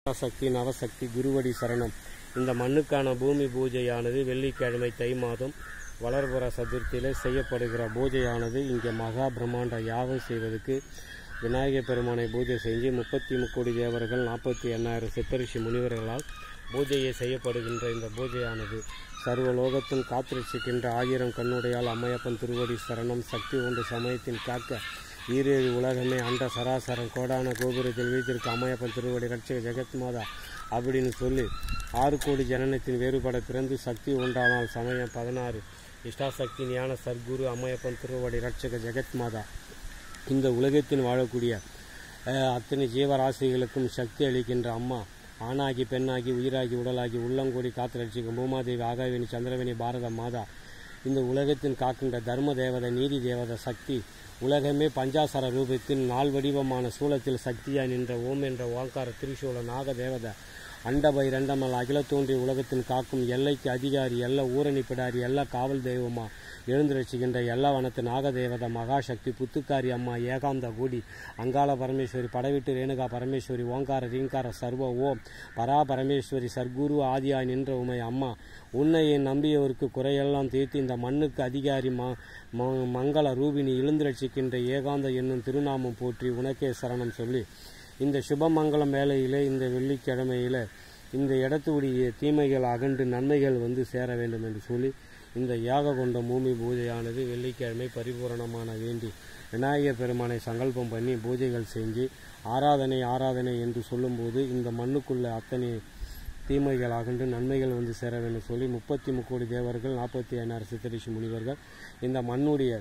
சக்தி நவசக்தி குருவடி சரணம் இந்த மண்ணுக்கான பூமி பூஜையானது வெள்ளிக்கிழமை தை மாதம் வளர்புற சதுர்த்தியிலே செய்யப்படுகிற பூஜையானது இங்கே மகா பிரம்மாண்ட யாகம் செய்வதற்கு விநாயகர் பெருமானை பூஜை செஞ்சு முப்பத்தி முக்கோடி தேவர்கள் நாற்பத்தி எண்ணாயிரம் சித்தரிஷி முனிவர்களால் பூஜையை செய்யப்படுகின்ற இந்த பூஜையானது சர்வ லோகத்தின் காத்திருச்சிக்கின்ற ஆயிரம் கண்ணுடையால் அம்மையப்பன் திருவடி சரணம் சக்தி ஒன்று சமயத்தின் காக்க ஈரேழு உலகமே அண்ட சராசரம் கோடான கோபுரத்தில் வீட்டிற்கு அம்மையப்பன் திருவடி ரட்சக ஜெகத் மாதா அப்படின்னு சொல்லி ஆறு கோடி ஜனனத்தின் வேறுபட பிறந்து சக்தி உண்டானால் சமயம் பதினாறு இஷ்டாசக்தி ஞான சர்க்குரு அம்மையப்பன் திருவடி ரட்சக ஜெகத் மாதா இந்த உலகத்தில் வாழக்கூடிய அஹ், அத்தனை ஜீவராசிகளுக்கும் சக்தி அளிக்கின்ற அம்மா ஆணாகி பெண்ணாகி உயிராகி உடலாகி உள்ளங்கூடி காத்து ரட்சிக்கும் பூமாதேவி ஆகாவினி சந்திரவேணி பாரத மாதா இந்த உலகத்தின் காக்கின்ற தர்ம தேவதை நீதி தேவதை சக்தி உலகமே பஞ்சாசர ரூபத்தின் நாள் வடிவமான சூலத்தில் சக்தியாய் நின்ற ஓம் என்ற ஓங்கார திரிசூல நாக தேவதை அண்டபை ரெண்டமல் அகில தோன்றி உலகத்தின் காக்கும் எல்லைக்கு அதிகாரி எல்லா ஊரணி பிடாரி எல்லா காவல் தெய்வமா எழுந்து ரசிக்கின்ற எல்லா வனத்து நாகதேவத மகாசக்தி புத்துக்காரி அம்மா ஏகாந்த கூடி அங்காள பரமேஸ்வரி படவிட்டு ரேணுகா பரமேஸ்வரி ஓங்கார ரீங்கார சர்வ ஓம் பரா பரமேஸ்வரி சர்க்குரு ஆதியாய் நின்ற உமை அம்மா உன்னையை நம்பியவருக்கு குறையெல்லாம் தீர்த்து இந்த மண்ணுக்கு அதிகாரி ம ம- மங்கள ரூபினி எழுந்து ரட்சிக்கின்ற ஏகாந்த என்னும் திருநாமம் போற்றி உனக்கே சரணம் சொல்லி இந்த சுபமங்கலம் வேளையிலே இந்த வெள்ளிக்கிழமையில இந்த இடத்துடைய தீமைகள் அகன்று நன்மைகள் வந்து சேர வேண்டும் என்று சொல்லி இந்த யாக கொண்ட பூமி பூஜையானது வெள்ளிக்கிழமை பரிபூரணமான வேண்டி விநாயகர் பெருமானை சங்கல்பம் பண்ணி பூஜைகள் செஞ்சு ஆராதனை ஆராதனை என்று சொல்லும்போது இந்த மண்ணுக்குள்ள அத்தனை தீமைகள் அகன்று நன்மைகள் வந்து சேர வேண்டும் சொல்லி முப்பத்தி முக்கோடி தேவர்கள் நாற்பத்தி ஐநாறு சித்தரிஷி முனிவர்கள் இந்த மண்ணுடைய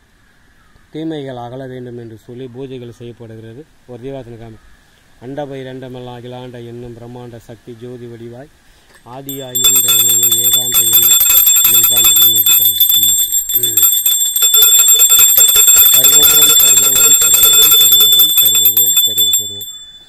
தீமைகள் அகல வேண்டும் என்று சொல்லி பூஜைகள் செய்யப்படுகிறது ஒரு தீபாசன காமி அண்டபை ரெண்டமெல்லாம் அகிலாண்ட என்னும் பிரம்மாண்ட சக்தி ஜோதி வடிவாய் ஆதியாய் நின்ற உணவு ஏகாந்த என்னும் நீதான் என்னும் இதுதான். ம். ம். சர்வவோம் சர்வவோம் சர்வவோம் சர்வவோம் சர்வவோம்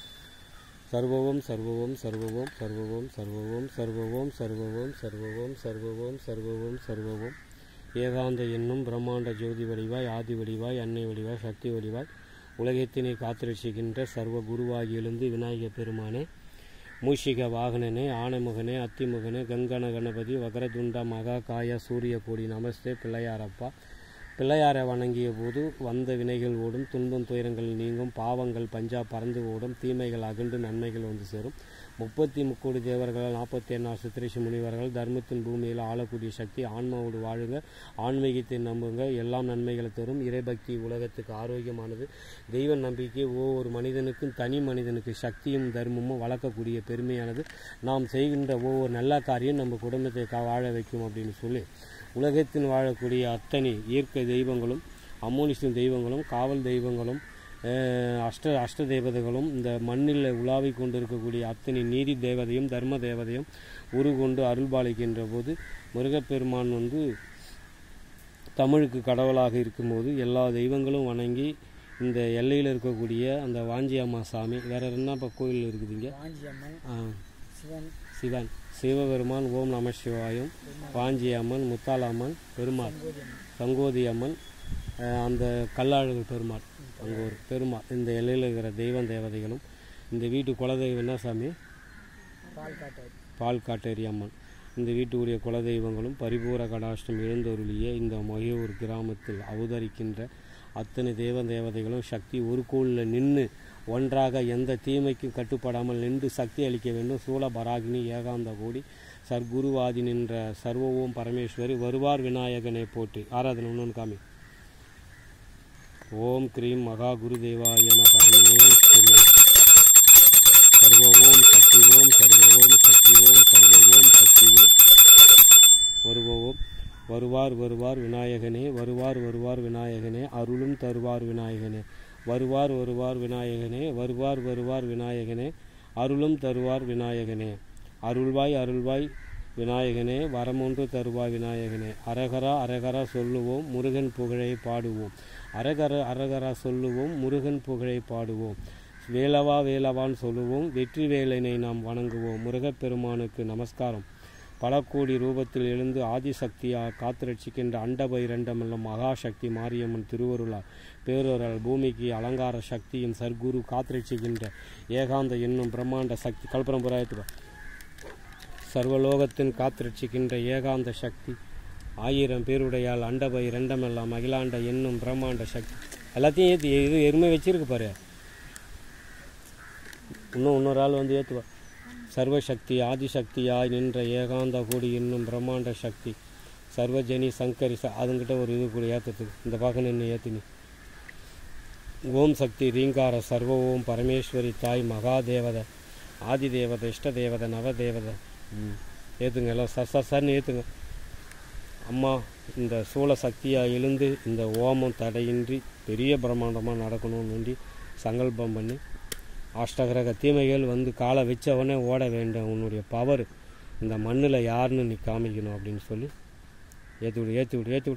சர்வ சர்வவோம் சர்வவோம் சர்வவோம் சர்வவோம் சர்வவோம் சர்வவோம் சர்வவோம் சர்வவோம் சர்வவோம் சர்வவோம் ஏகாந்த என்னும் பிரம்மாண்ட ஜோதி வடிவாய் ஆதி வடிவாய் அன்னை வடிவாய் சக்தி வடிவாய் உலகத்தினை காத்திரட்சிக்கின்ற சர்வ குருவாகி எழுந்து விநாயகர் பெருமானே மூஷிக வாகனனே ஆனைமுகனே அத்திமுகனே கங்கண கணபதி வகரதுண்ட மகா காய சூரிய கோடி நமஸ்தே பிள்ளையாரப்பா பிள்ளையாரை வணங்கிய போது வந்த வினைகள் ஓடும் துன்பம் துயரங்கள் நீங்கும் பாவங்கள் பஞ்சா பறந்து ஓடும் தீமைகள் அகன்று நன்மைகள் வந்து சேரும் முப்பத்தி முக்கோடி தேவர்கள் நாற்பத்தி எண்ணாறு சித்திரிஷி முனிவர்கள் தர்மத்தின் பூமியில் ஆளக்கூடிய சக்தி ஆன்மாவோடு வாழுங்க ஆன்மீகத்தை நம்புங்க எல்லாம் நன்மைகளை தரும் இறைபக்தி உலகத்துக்கு ஆரோக்கியமானது தெய்வ நம்பிக்கை ஒவ்வொரு மனிதனுக்கும் தனி மனிதனுக்கு சக்தியும் தர்மமும் வளர்க்கக்கூடிய பெருமையானது நாம் செய்கின்ற ஒவ்வொரு நல்ல காரியம் நம்ம குடும்பத்தை கா- வாழ வைக்கும் அப்படின்னு சொல்லி உலகத்தில் வாழக்கூடிய அத்தனை இயற்கை தெய்வங்களும் அம்மோனிஸ்டின் தெய்வங்களும் காவல் தெய்வங்களும் அஹ், அஷ்ட அஷ்ட தேவதைகளும் இந்த மண்ணில் உலாவி கொண்டிருக்கக்கூடிய அத்தனை நீதி தேவதையும் தர்ம தேவதையும் உருகொண்டு அருள்பாலிக்கின்ற போது முருகப்பெருமான் வந்து தமிழுக்கு கடவுளாக இருக்கும்போது எல்லா தெய்வங்களும் வணங்கி இந்த எல்லையில் இருக்கக்கூடிய அந்த வாஞ்சியம்மா சாமி வேற என்னப்பா கோயில் இருக்குதுங்க காஞ்சியம்மன் ஆ, சிவன் சிவன் சிவபெருமான் ஓம் நம சிவாயும் வாஞ்சி அம்மன் முத்தாலம்மன் பெருமாள் கோதியம்மன் சங்கோதி அம்மன் அஹ், அந்த கல்லாழகு பெருமாள் அங்கே ஒரு பெருமாள் இந்த எல்லையில் இருக்கிற தெய்வம் தேவதைகளும் இந்த வீட்டு குலதெய்வம் என்ன சாமி பால் காட்டாது பால் காட்டேரி அம்மன் இந்த வீட்டுடைய குலதெய்வங்களும் பரிபூர கடாஷ்டம் எழுந்தருளிய இந்த மொகையூர் கிராமத்தில் அவதரிக்கின்ற அத்தனை தேவ தேவதைகளும் சக்தி ஒரு கோளில் நின்று ஒன்றாக எந்த தீமைக்கும் கட்டுப்படாமல் நின்று சக்தி அளிக்க வேண்டும் சூல பராகினி ஏகாந்த கோடி சர்க்குருவாதி நின்ற சர்வ ஓம் பரமேஸ்வரி வருவார் விநாயகனை போற்றி ஆராதனை இன்னொன்று காமி ஓம் கிரீம் மகா குருதேவாய நம பரமேஸ்வரி சர்வ ஓம் சக்தி ஓம் சர்வ ஓம் சக்தி ஓம் சர்வ ஓம் சக்தி ஓம் வருவோம் வருவார் வருவார் விநாயகனே வருவார் வருவார் விநாயகனே அருளும் தருவார் விநாயகனே வருவார் வருவார் விநாயகனே வருவார் வருவார் விநாயகனே அருளும் தருவார் விநாயகனே அருள்வாய் அருள்வாய் விநாயகனே வரமொன்று தருவாய் விநாயகனே அரகரா அரகரா சொல்லுவோம் முருகன் புகழை பாடுவோம் அரகர அரகரா சொல்லுவோம் முருகன் புகழை பாடுவோம் வேலவா வேலவான் சொல்லுவோம் வெற்றி வேலனை நாம் வணங்குவோம் முருகப்பெருமானுக்கு நமஸ்காரம் பல கோடி ரூபத்தில் எழுந்து ஆதிசக்தியாக காத்து ரட்சிக்கின்ற அண்டபைரண்டமெல்லாம் மகாசக்தி மாரியம்மன் திருவருளால் பேரொருளால் பூமிக்கு அலங்கார சக்தியும் சர்க்குரு காத்து ரட்சிக்கின்ற ஏகாந்த என்னும் பிரம்மாண்ட சக்தி கல்பரம் புராயத்துவா சர்வலோகத்தின் காத்து ரட்சிக்கின்ற ஏகாந்த சக்தி ஆயிரம் பேருடையால் அண்டபை ரெண்டமெல்லாம் அகிலாண்ட என்னும் பிரம்மாண்ட சக்தி எல்லாத்தையும் ஏற்றி இது எருமை வச்சிருக்கு பாரு இன்னும் இன்னொரு ஆள் வந்து ஏற்றுவா சர்வசக்தி ஆதிசக்தியாய் நின்ற ஏகாந்த கூடி என்னும் பிரம்மாண்ட சக்தி சர்வஜனி சங்கரி ச அதுங்கிட்ட ஒரு இது கூட ஏற்றுறதுக்கு இந்த பக்கம் நின்று ஏற்றினி ஓம் சக்தி ரீங்கார சர்வ ஓம் பரமேஸ்வரி தாய் மகாதேவதை ஆதி தேவதை இஷ்ட தேவதை நவதேவதை ம் ஏற்றுங்க எல்லாம் சர் சர் சர்னு ஏற்றுங்க அம்மா இந்த சூழ சக்தியாக எழுந்து இந்த ஓமம் தடையின்றி பெரிய பிரம்மாண்டமாக நடக்கணும்னு வேண்டி சங்கல்பம் பண்ணி அஷ்டகிரக தீமைகள் வந்து காலை வச்சவொடனே ஓட வேண்டும் உன்னுடைய பவர் இந்த மண்ணில் யாருன்னு நீ காமிக்கணும் அப்படின்னு சொல்லி ஏற்றி விடு ஏற்றி விடு ஏற்றி விடு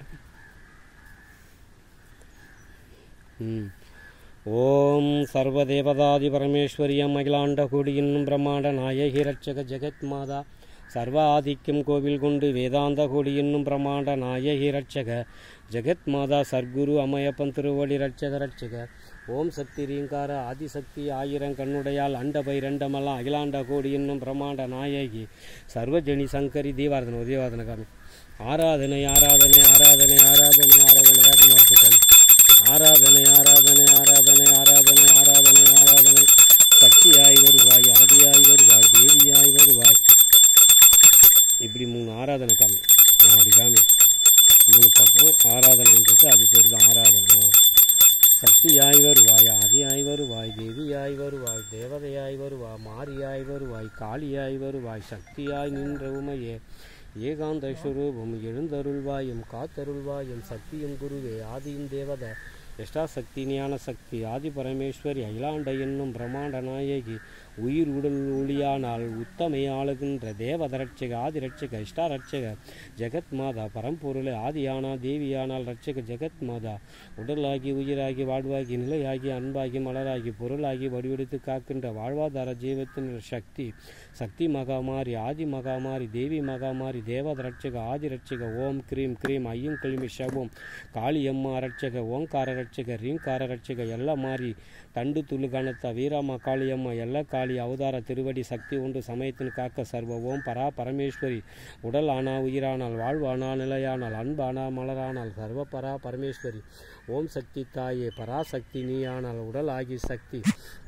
ம் ஓம் சர்வதேவதாதி பரமேஸ்வரியம் அகிலாண்ட கூடியின்னும் பிரம்மாண்ட நாயகி ரட்சக ஜெகத் மாதா சர்வ ஆதிக்கம் கோவில் கொண்டு வேதாந்த கோடி என்னும் பிரம்மாண்ட நாயகி ரட்சக ஜெகத் மாதா சர்க்குரு அமயப்பன் திருவடி ரட்சக ரட்சக ஓம் சக்தி ரீங்கார ஆதிசக்தி ஆயிரம் கண்ணுடையால் அண்ட பைரண்டமெல்லாம் அகிலாண்ட கோடி என்னும் பிரம்மாண்ட நாயகி சர்வஜனி சங்கரி தீவார்த்தனை உதயவாதன காமி ஆராதனை ஆராதனை ஆராதனை ஆராதனை ஆராதனை வேகமாக ஆராதனை ஆராதனை ஆராதனை ஆராதனை ஆராதனை ஆராதனை சக்தியாய் வருவாய் ஆதியாய் வருவாய் தேவியாய் வருவாய் இப்படி மூணு ஆராதனை காமி ஆ, அப்படி காமி மூணு பக்கம் ஆராதனைன்றது அது பேர் தான் ஆராதனை சக்தியாய் வருவாய் ஆதியாய் வருவாய் தேவியாய் வருவாய் தேவதையாய் வருவாய் மாரியாய் வருவாய் காளியாய் வருவாய் சக்தியாய் நின்ற உமையே ஏகாந்த ஸ்வரூபம் எழுந்தருள்வாயும் காத்தருள்வாயும் சக்தியும் குருவே ஆதியும் தேவத எஷ்டா சக்தி ஞான சக்தி ஆதி பரமேஸ்வரி அகிலாண்ட என்னும் பிரம்மாண்ட நாயகி உயிர் உடல் ஒளியானால் உத்தமை ஆளுகின்ற தேவத ரட்சக ஆதி ரட்சக இஷ்டா ரட்சக ஜெகத் மாதா பரம்பொருளை ஆதியானா தேவியானால் ரட்சக ஜெகத் மாதா உடலாகி உயிராகி வாழ்வாகி நிலையாகி அன்பாகி மலராகி பொருளாகி வடிவெடுத்து காக்கின்ற வாழ்வாதார ஜீவத்தின் சக்தி சக்தி மகாமாரி ஆதி மகாமாரி தேவி மகாமாரி தேவத ரட்சக ஆதி ரட்சக ஓம் கிரீம் கிரீம் ஐயும் கிளிமி ஷபோம் காளியம்மா ரட்சக ஓங்கார ரட்சக ரீங்கார ரட்சக ಎಲ್ಲ ಮಾರಿ ತಂಡು ತುಳು ಕಾಣುತ್ತ ವೀರಮ್ಮ ಕಾಳಿಯಮ್ಮ ಎಲ್ಲ ಕಾಳಿ ಅವತಾರ திருவடி சக்தி உண்டு சமயத்தின் காக்க சர்வ ஓம் பரா பரமேஸ்வரி உடல் ஆனா உயிரானால் வாழ்வானா நிலையானால் அன்பானா மலரானால் சர்வ பரா பரமேஸ்வரி ஓம் சக்தி தாயே பராசக்தி நீயானால் உடல் ஆகி சக்தி